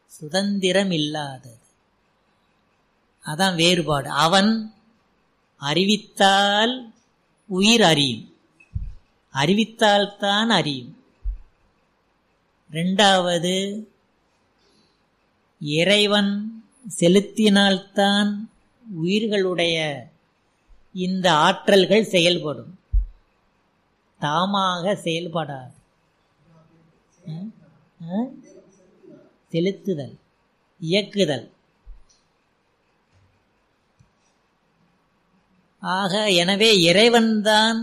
சுதந்திரம் இல்லாதது அதான் வேறுபாடு அவன் அறிவித்தால் உயிர் அறியும் அறிவித்தால்தான் அறியும் ரெண்டாவது இறைவன் செலுத்தினால்தான் உயிர்களுடைய இந்த ஆற்றல்கள் செயல்படும் தாமாக செயல்படாது ம்? ஆ? செலுத்துதல் இயக்குதல் ஆக எனவே இறைவன்தான்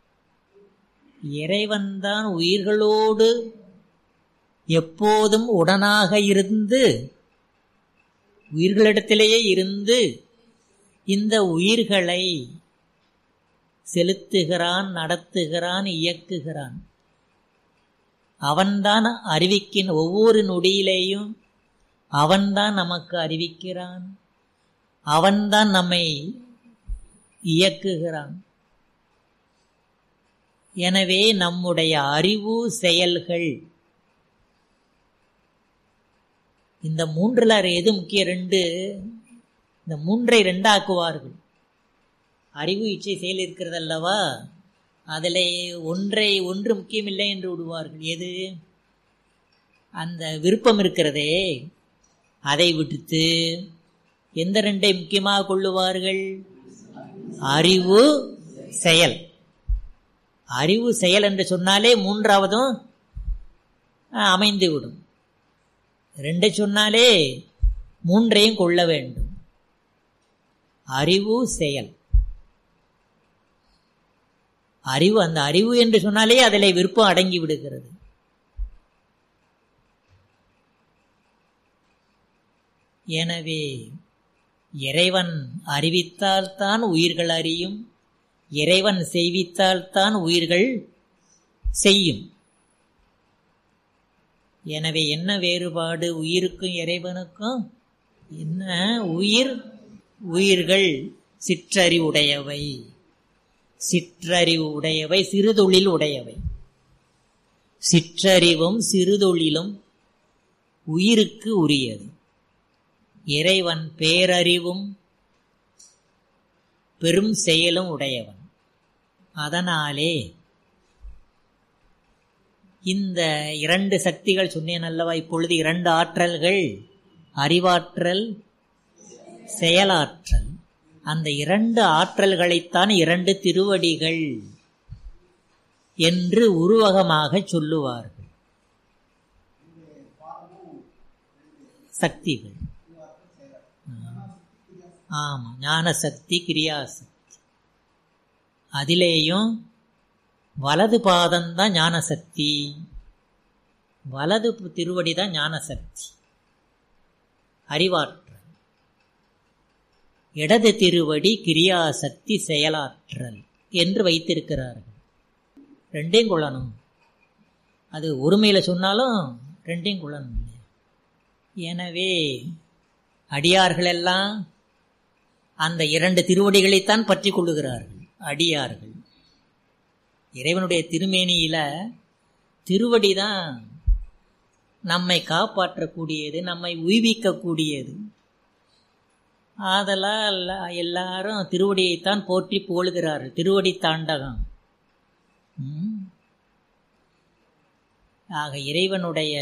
இறைவன்தான் உயிர்களோடு எப்போதும் உடனாக இருந்து உயிர்களிடத்திலேயே இருந்து இந்த உயிர்களை செலுத்துகிறான் நடத்துகிறான் இயக்குகிறான் அவன்தான் அறிவிக்கின் ஒவ்வொரு நொடியிலேயும் அவன்தான் நமக்கு அறிவிக்கிறான் அவன்தான் நம்மை இயக்குகிறான் எனவே நம்முடைய அறிவு செயல்கள் இந்த மூன்றுல எது முக்கிய ரெண்டு இந்த மூன்றை ரெண்டாக்குவார்கள் அறிவு இச்சை செயல் இருக்கிறது அல்லவா அதில் ஒன்றை ஒன்று முக்கியமில்லை என்று விடுவார்கள் எது அந்த விருப்பம் இருக்கிறதே அதை விடுத்து எந்த ரெண்டை முக்கியமாக கொள்ளுவார்கள் அறிவு செயல் அறிவு செயல் என்று சொன்னாலே மூன்றாவதும் அமைந்துவிடும் ரெண்டை சொன்னாலே மூன்றையும் கொள்ள வேண்டும் அறிவு செயல் அறிவு அந்த அறிவு என்று சொன்னாலே அதில் விருப்பம் அடங்கி விடுகிறது எனவே இறைவன் அறிவித்தால்தான் உயிர்கள் அறியும் இறைவன் செய்வித்தால்தான் உயிர்கள் செய்யும் எனவே என்ன வேறுபாடு உயிருக்கும் இறைவனுக்கும் என்ன உயிர் உயிர்கள் சிற்றறிவுடையவை சிற்றறிவு உடையவை சிறுதொழில் உடையவை சிற்றறிவும் சிறுதொழிலும் உயிருக்கு உரியது இறைவன் பேரறிவும் பெரும் செயலும் உடையவன் அதனாலே இந்த இரண்டு சக்திகள் சொன்னேன் அல்லவா இப்பொழுது இரண்டு ஆற்றல்கள் அறிவாற்றல் செயலாற்றல் அந்த இரண்டு ஆற்றல்களைத்தான் இரண்டு திருவடிகள் என்று உருவகமாக சொல்லுவார்கள் சக்திகள் ஆமா ஞான சக்தி கிரியாசக்தி அதிலேயும் வலது பாதம்தான் ஞான சக்தி வலது திருவடி தான் ஞான சக்தி அறிவாற்றல் இடது திருவடி கிரியாசக்தி செயலாற்றல் என்று வைத்திருக்கிறார்கள் ரெண்டையும் கொள்ளணும் அது ஒருமையில சொன்னாலும் ரெண்டையும் கொள்ளணும் எனவே அடியார்கள் எல்லாம் அந்த இரண்டு திருவடிகளைத்தான் பற்றி கொள்ளுகிறார்கள் அடியார்கள் இறைவனுடைய திருமேனியில திருவடி தான் நம்மை காப்பாற்றக்கூடியது நம்மை உய்விக்கக்கூடியது ஆதலால் எல்லாரும் திருவடியைத்தான் போற்றி புகழ்கிறார்கள் திருவடி தாண்டகம் ஆக இறைவனுடைய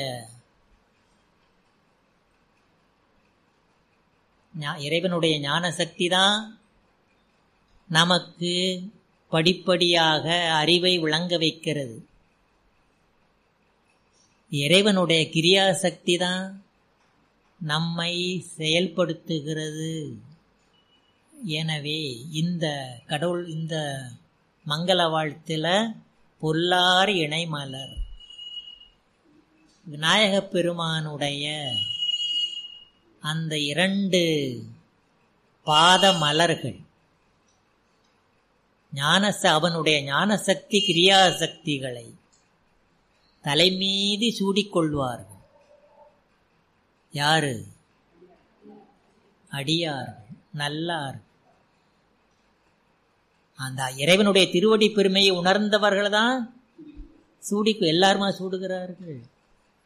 இறைவனுடைய ஞான சக்தி தான் நமக்கு படிப்படியாக அறிவை விளங்க வைக்கிறது இறைவனுடைய கிரியாசக்தி தான் நம்மை செயல்படுத்துகிறது எனவே இந்த கடவுள் இந்த மங்கள வாழ்த்தில் பொல்லார் இணைமலர் விநாயகப் பெருமானுடைய அந்த இரண்டு பாத மலர்கள் ஞானச அவனுடைய ஞானசக்தி கிரியாசக்திகளை தலைமீதி சூடிக்கொள்வார்கள் யாரு அடியார்கள் நல்லார் அந்த இறைவனுடைய திருவடி பெருமையை உணர்ந்தவர்கள் தான் சூடி எல்லாருமா சூடுகிறார்கள்